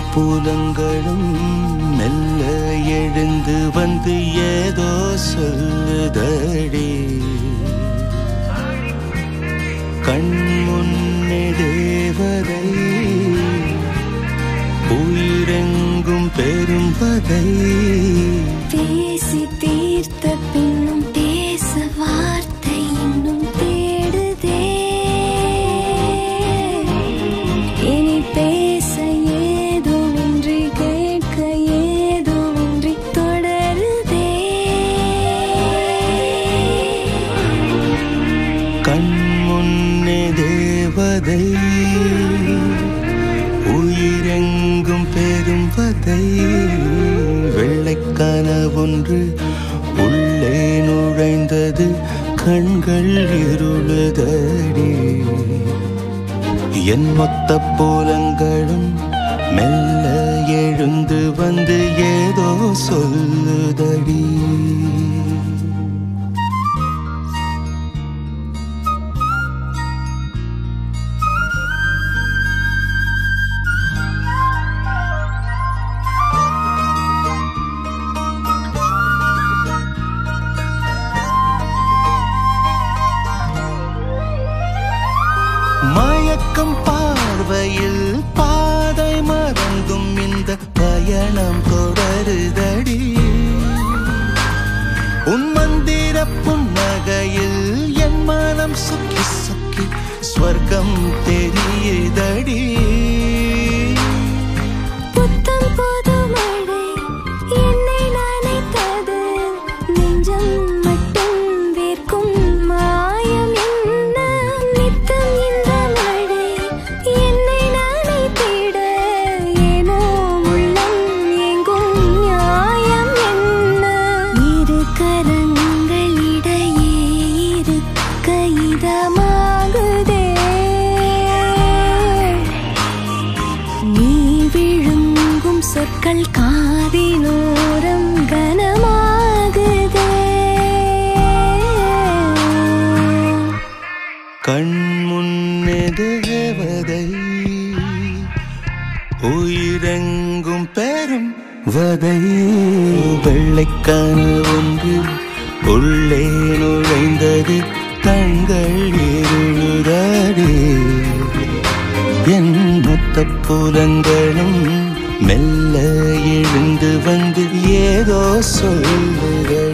புலங்களும் மெல்ல எழுந்து வந்து ஏதோ சொல்லுதடி கண் முன்னே தேவதை உயிரெங்கும் பெரும்பதை பேசி தீர்த்த பின்னும் பேச வார்த்தை இன்னும் தேடுதே இனி பேச ஏதுமின்றி கேட்க ஏதுமின்றி தொடருதே கண் முன்னே தேவதை உயிரெங்கும் பெரும்பதை வெள்ளைக்கான ஒன்று உள்ளே நுழைந்தது கண்கள் இருளுதடி என் மொத்த போலங்களும் மெல்ல எழுந்து வந்து ஏதோ சொல்லுதடி மயக்கம் பார்வையில் பாதை மறந்தும் இந்த பயணம் தொடருதடி உன் மந்திர புன்னகையில் என் மனம் சுக்கி சுக்கி ஸ்வர்க்கம் தெரியுதடி புத்தம் புது மழை என்னை நனைத்தது நெஞ்சம் மட்டும் வேர்க்கும் மாயம் என்ன நித்தம் இந்த மழை என்னை நனைத்திட ஏனோ உள்ளம் எங்கும் நியாயம் என்ன இரு கரங்களிடையே இருக்க இதமாகுதே நீ விழுங்கும் சொற்கள் காதினோரம் கனமாகுதே கண் முன்னே தேவதை உயிரெங்கும் பெரும் வதை வெள்ளைக்கான ஒன்று உள்ளே நுழைந்தது கண்கள் இருளுதடி என் மொத்த புலங்களும் மெல்ல எழுந்து வந்து ஏதோ சொல்லுதடி